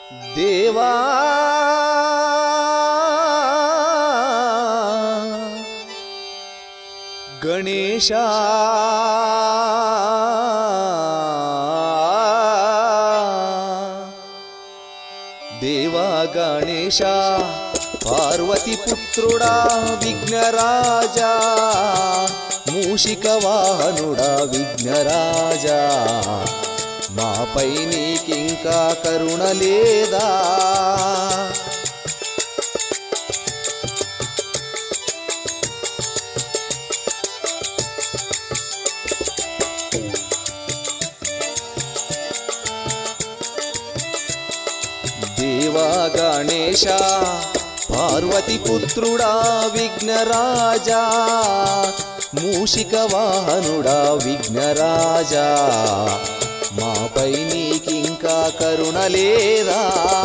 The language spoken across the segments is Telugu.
దేవా గణేశ దేవా గణేశ పార్వతి పుత్రుడా విఘ్నరాజా మూషిక వాహనుడా విఘ్నరాజా మాపై నీకింకా కరుణ లేదా దేవా గణేశ పార్వతి పుత్రుడా విఘ్నరాజా మూషిక వాహనుడా విఘ్నరాజా మాపై నీకింకా కరుణ లేదా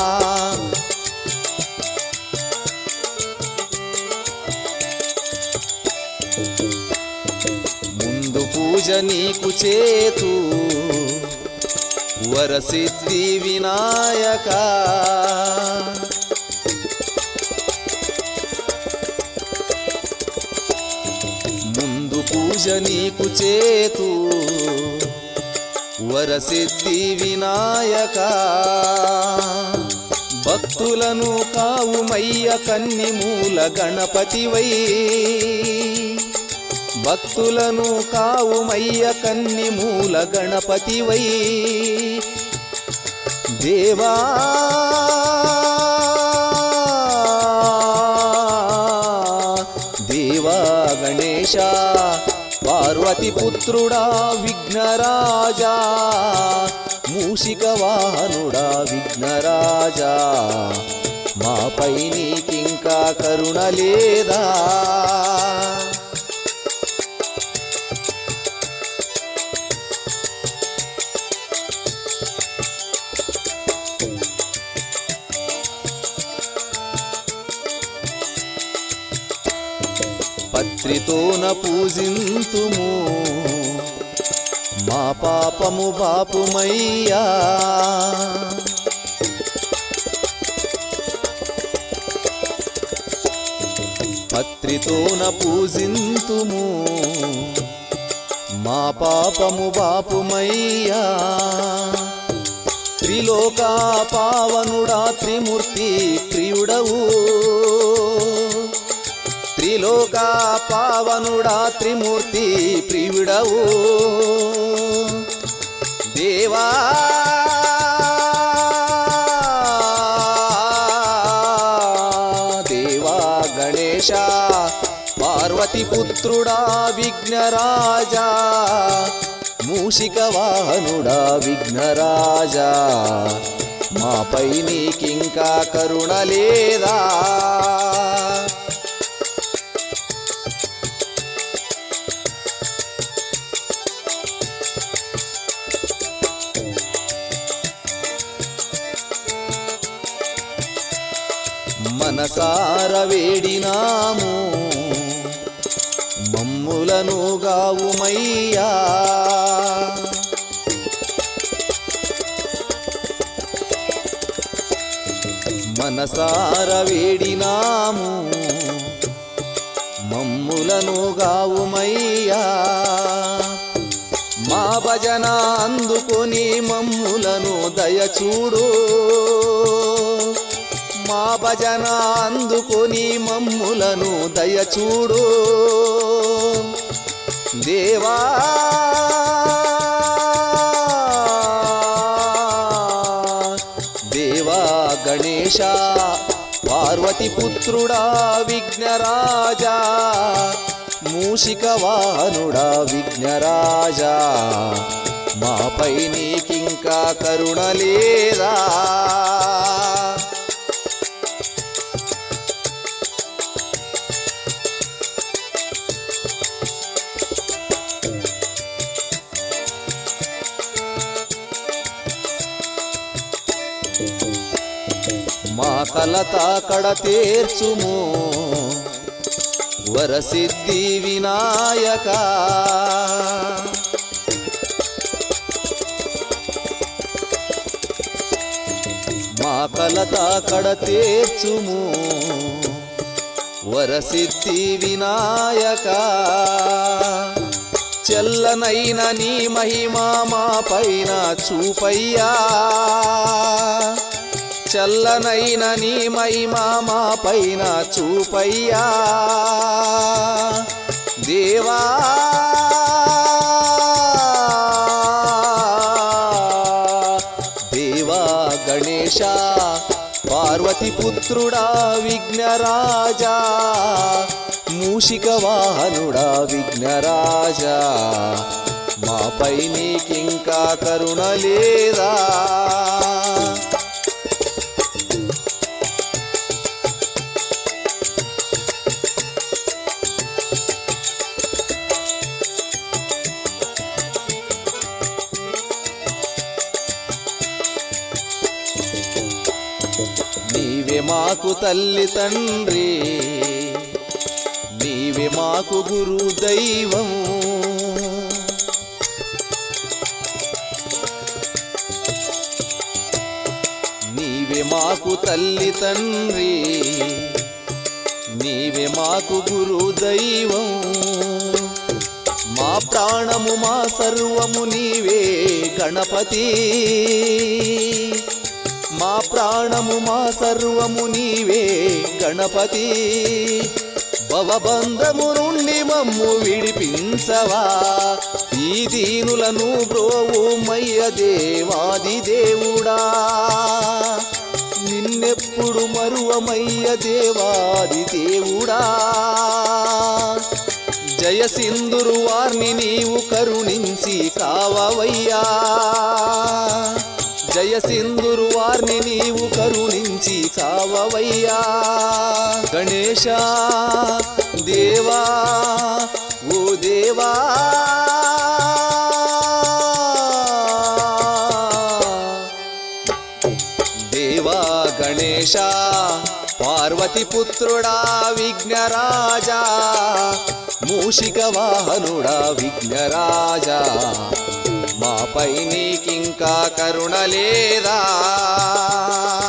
ముందు పూజ నీకు చేతు వరసిద్ధి వినాయక ముందు పూజ నీకు చేతు వరసిద్ధి వినాయక భక్తులను కావుమయ్య కన్ని మూల గణపతివై భక్తులను కావుమయ్య కన్ని మూల గణపతివై దేవా దేవా గణేశ పార్వతి పుత్రుడా విఘ్నరాజా మూషిక వాహనుడా విఘ్నరాజా మాపై నీకింకా కరుణ లేదా పత్రితోన పూజింతుము మా పాపము బాపుమయ్యా పత్రితోన పూజింతుము మా పాపము బాపుమయ్యా త్రిలోక పావనుడా త్రిమూర్తి ప్రియుడవు త్రిలోక పావనుడా త్రిమూర్తి ప్రియుడవు దేవా దేవా గణేశ పార్వతి పుత్రుడా విఘ్నరాజా మూషిక వాహనుడా విఘ్నరాజా మాపై నీకింకా కరుణ లేదా మనసార వేడినాము మమ్ములను గావుమయ్యా మనసార వేడినాము మమ్ములను గావుమయ్యా మా భజన అందుకొని మమ్ములను దయచూడు మా భజన అందుకొని మమ్ములను దయచూడు దేవా దేవా గణేశ పార్వతి పుత్రుడా విఘ్నరాజా మూషిక వాహనుడా విఘ్నరాజా మాపై నీకింకా కరుణ లేదా మా కలత కడ తీర్చుము వరసిద్ధి వినాయక మా కలత కడతేర్చుము వరసిద్ధి వినాయక చెల్లనైన నీ మహిమా మా పైన చూపయ్యా చల్లనైన నీ మహిమా మా పైన చూపయ్యా దేవా దేవా గణేశ పార్వతి పుత్రుడా విఘ్నరాజా మూషిక వాహనుడా విఘ్నరాజా మాపై నీకింకా కరుణ లేదా నీవే మాకు తల్లి తండ్రి నీవే మాకు గురు దైవం నీవే మాకు తల్లి తండ్రి నీవే మాకు గురు దైవం మా ప్రాణము మా సర్వము నీవే గణపతి మా ప్రాణము మా సర్వము నీవే గణపతి భవబంధము నుండి మమ్ము విడిపించవా ఈ దీనులను బ్రోవు మయ్య దేవాది దేవుడా నిన్నెప్పుడు మరువమయ్య దేవాది దేవుడా జయ సింధురు వారిని నీవు కరుణించి కావవయ్యా జయ సింధురు వారిని నీవు కరుణించి కావవయ్యా గణేశ దేవా ఓ దేవా దేవా గణేశ పార్వతి పుత్రుడా విఘ్నరాజా మూషిక వాహనుడా విఘ్నరాజా మాపై నీకింకా కరుణ లేదా